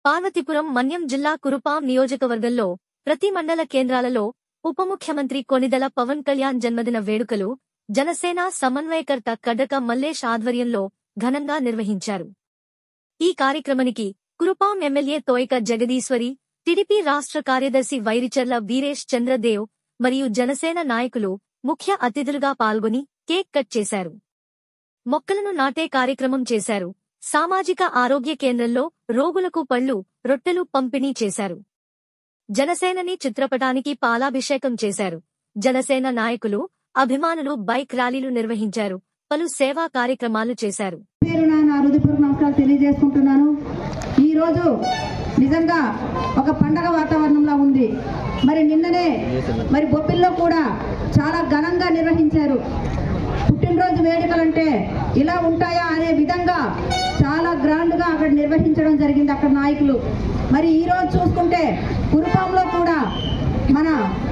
పార్వతీపురం మన్యం జిల్లా కురుపాం నియోజకవర్గంలో ప్రతి మండల కేంద్రాలలో ఉప ముఖ్యమంత్రి కొనిదెల పవన్ కళ్యాణ్ జన్మదిన వేడుకలు జనసేన సమన్వయకర్త కడక మల్లేష్ ఆధ్వర్యంలో ఘనంగా నిర్వహించారు ఈ కార్యక్రమానికి కురుపాం ఎమ్మెల్యే తోయక జగదీశ్వరి టిడిపి రాష్ట్ర కార్యదర్శి వైరిచర్ల వీరేష్ చంద్రదేవ్ మరియు జనసేన నాయకులు ముఖ్య అతిథులుగా పాల్గొని కేక్ కట్ చేశారు మొక్కలను నాటే కార్యక్రమం చేశారు సామాజిక ఆరోగ్య కేంద్రంలో రోగులకు పళ్ళు రొట్టెలు పంపిణీ చేశారు జనసేనని చిత్రపటానికి పాలాభిషేకం చేశారు జనసేన నాయకులు అభిమానులు బైక్ ర్యాలీలు నిర్వహించారు పలు సేవా కార్యక్రమాలు చేశారు పేరున నా హృదయపూర్వక నమస్కారాలు తెలియజేసుకుంటున్నాను ఈరోజు నిజంగా ఒక పండగ వాతావరణంలో ఉంది మరి నిన్ననే మరి బొప్పిల్లో కూడా చాలా ఘనంగా నిర్వహించారు పుట్టినరోజు వేడుకలంటే ఇలా ఉంటాయా అనే విధంగా చాలా గ్రాండ్గా అక్కడ నిర్వహించడం జరిగింది అక్కడ నాయకులు మరి ఈరోజు చూసుకుంటే కురుపాంలో కూడా మన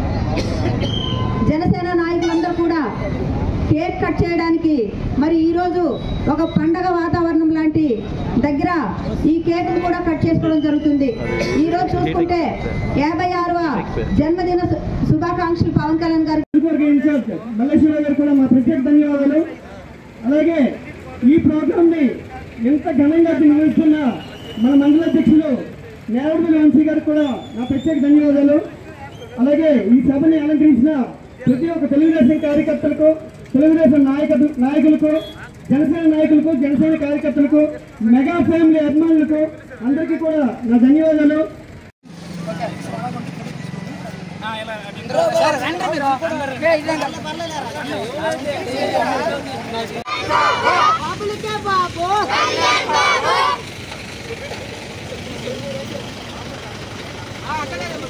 జనసేన నాయకులందరూ కూడా కేక్ కట్ చేయడానికి మరి ఈరోజు ఒక పండగ వాతావరణం లాంటి దగ్గర ఈ కేక్ కూడా కట్ చేసుకోవడం జరుగుతుంది ఈ రోజు చూసుకుంటే యాభై ఆరవ జన్మదిన శు- శుభాకాంక్షలు పవన్ కళ్యాణ్ గారు వర్గ ఇన్ఛార్జ్ మల్లేశ్వరరావు గారు కూడా మా ప్రత్యేక ధన్యవాదాలు అలాగే ఈ ప్రోగ్రామ్ ని ఎంత ఘనంగా నిర్వహిస్తున్న మన మండల అధ్యక్షులు నేరడుమల వంశీ గారికి కూడా నా ప్రత్యేక ధన్యవాదాలు అలాగే ఈ సభని అలంకరించిన ప్రతి ఒక్క తెలుగుదేశం కార్యకర్తలకు తెలుగుదేశం నాయక నాయకులకు జనసేన నాయకులకు జనసేన కార్యకర్తలకు మెగా ఫ్యామిలీ అభిమానులకు అందరికీ కూడా నా ధన్యవాదాలు బాబులకే బాబు